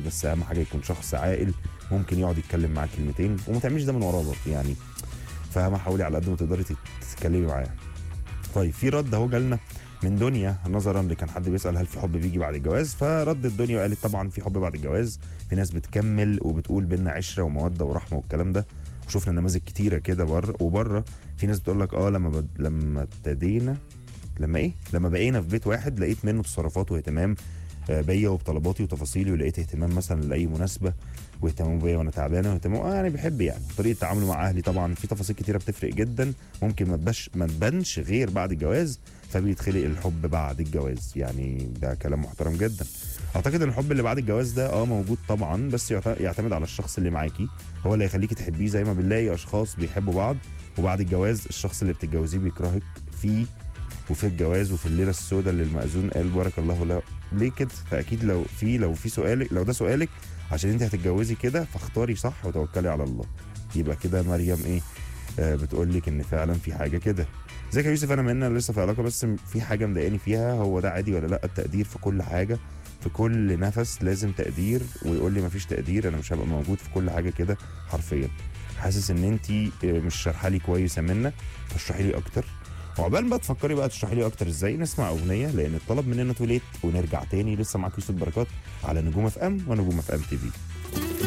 بس اهم حاجه يكون شخص عاقل ممكن يقعد يتكلم معاك كلمتين وما تعمليش ده من وراه برضه يعني فاهمه حاولي على قد ما تقدري تت- تتكلمي معاه طيب في رد اهو جالنا من دنيا نظرا لكان حد بيسال هل في حب بيجي بعد الجواز فردت دنيا وقالت طبعا في حب بعد الجواز في ناس بتكمل وبتقول بينا عشره وموده ورحمه والكلام ده وشفنا نماذج كتيره كده بره وبره في ناس بتقول لك اه لما بد... لما ابتدينا لما ايه لما بقينا في بيت واحد لقيت منه تصرفات واهتمام آه، بيا وبطلباتي وتفاصيلي ولقيت اهتمام مثلا لاي مناسبه واهتمامه بيا وانا تعبانه واهتمامه اه يعني بيحب يعني طريقه تعامله مع اهلي طبعا في تفاصيل كتيره بتفرق جدا ممكن ما تبانش ما تبانش غير بعد الجواز فبيتخلق الحب بعد الجواز يعني ده كلام محترم جدا اعتقد ان الحب اللي بعد الجواز ده اه موجود طبعا بس يعت- يعتمد على الشخص اللي معاكي هو اللي هيخليكي تحبيه زي ما بنلاقي اشخاص بيحبوا بعض وبعد الجواز الشخص اللي بتتجوزيه بيكرهك فيه وفي الجواز وفي الليله السوداء اللي المأذون قال بارك الله له ليه كده فاكيد لو في لو في سؤالك لو ده سؤالك عشان انت هتتجوزي كده فاختاري صح وتوكلي على الله يبقى كده مريم ايه آه بتقول لك ان فعلا في حاجه كده ازيك يا يوسف انا منى لسه في علاقه بس في حاجه مضايقاني فيها هو ده عادي ولا لا التقدير في كل حاجه في كل نفس لازم تقدير ويقول لي مفيش تقدير انا مش هبقى موجود في كل حاجه كده حرفيا حاسس ان انت مش شارحه لي كويس يا منى فاشرحي لي اكتر وعقبال ما تفكري بقى تشرحي لي اكتر ازاي نسمع اغنيه لان الطلب مننا توليت ونرجع تاني لسه معاك يوسف بركات على نجوم اف ام ونجوم اف ام تي في